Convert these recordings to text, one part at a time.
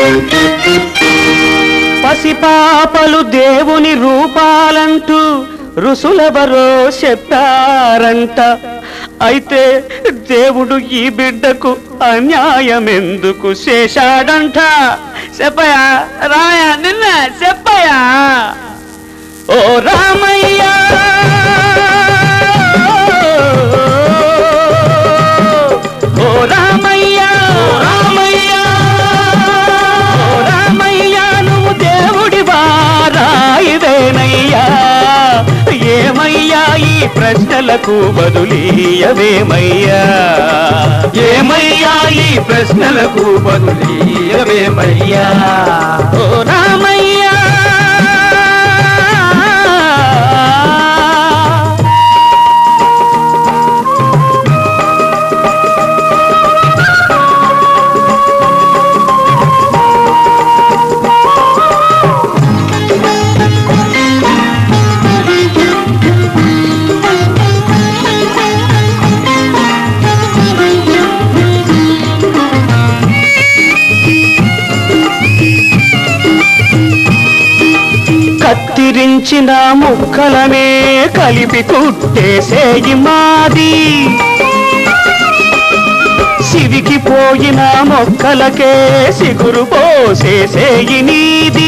పసిపాపలు దేవుని రూపాలంటూ ఋషులెవరో చెప్పారంట అయితే దేవుడు ఈ బిడ్డకు అన్యాయమెందుకు చేశాడంట చెప్పయా రాయా నిన్న చెప్పయా ఓ రామయ్యా ఓ రామయ్యా ఓ రామయ్యా ఓ రామయ్యా నువ్వు దేవుడి వారాయివేనయ్యా ఏమయ్యా ఈ ప్రశ్నలకు బదులీయవేమయ్యా ఏమయ్యా ఈ ప్రశ్నలకు బదులీయవేమయ్యా ఓ రామయ్యా కత్తిరించిన ముక్కలనే కలిపి కుట్టేసేయి మాది సివికి పోయిన మొక్కలకే సిగురు పోసేసేయి నీది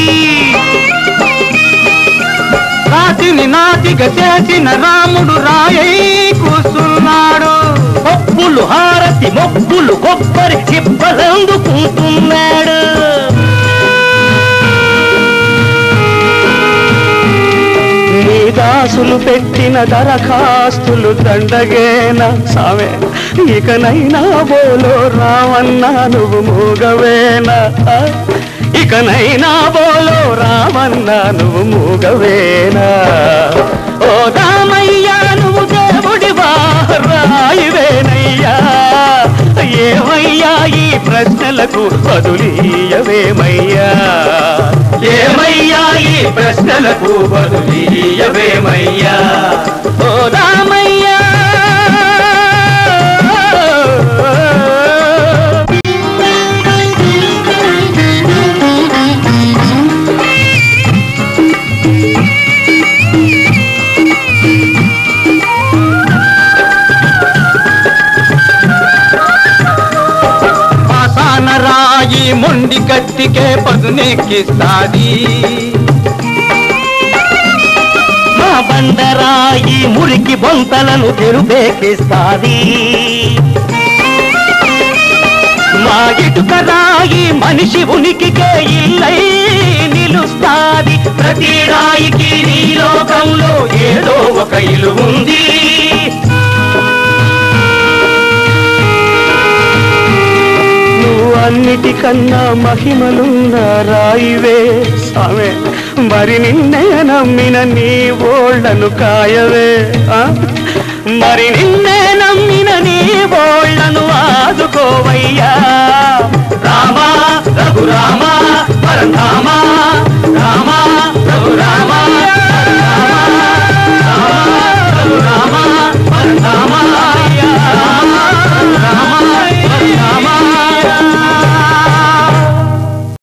రాతిని నాటిగా చేసిన రాముడు రాయై కూసున్నాడు పప్పులు హారతి మొప్పులు కొబ్బరి చిప్పలందుకుంటున్నాడు నీ దాసులు పెట్టిన దరఖాస్తులు దండగేనా సామే ఇకనైనా బోలో రావన్నా నువ్వు మూగవేనా ఆ? ఇకనైనా బోలో రావన్నా నువ్వు మూగవేనా ఓ రామయ్యా నువ్వు దేవుడి రాయివేనయ్యా ఏమయ్యా ఈ ప్రశ్నలకు బదులీయవేమయ్యా ఏమయ్యా ఈ ప్రశ్నలకు బదులీయవేమయ్యా ఓ రామయ్యా పాసాన రాయి మొండి కత్తికే పదునెక్కిస్తాది మా బండరాయి మురికి బొంతలను తెరుపేకిస్తాది మా ఇటుక రాయి మనిషి ఉనికికే ఇల్లై నిలుస్తాది ప్రతి రాయికి ఈ లోకంలో ఏదో ఒక ఇల్లు ఉంది నువ్వు అన్నిటికన్నా మహిమలున్న రాయివే సామె మరి నిన్నే నమ్మిన నీ ఓళ్లను కాయవే ఆ? మరి నిన్నే నమ్మిన నీ ఓళ్లను ఆదుకోవయ్యా రామా రఘురామా పరధామ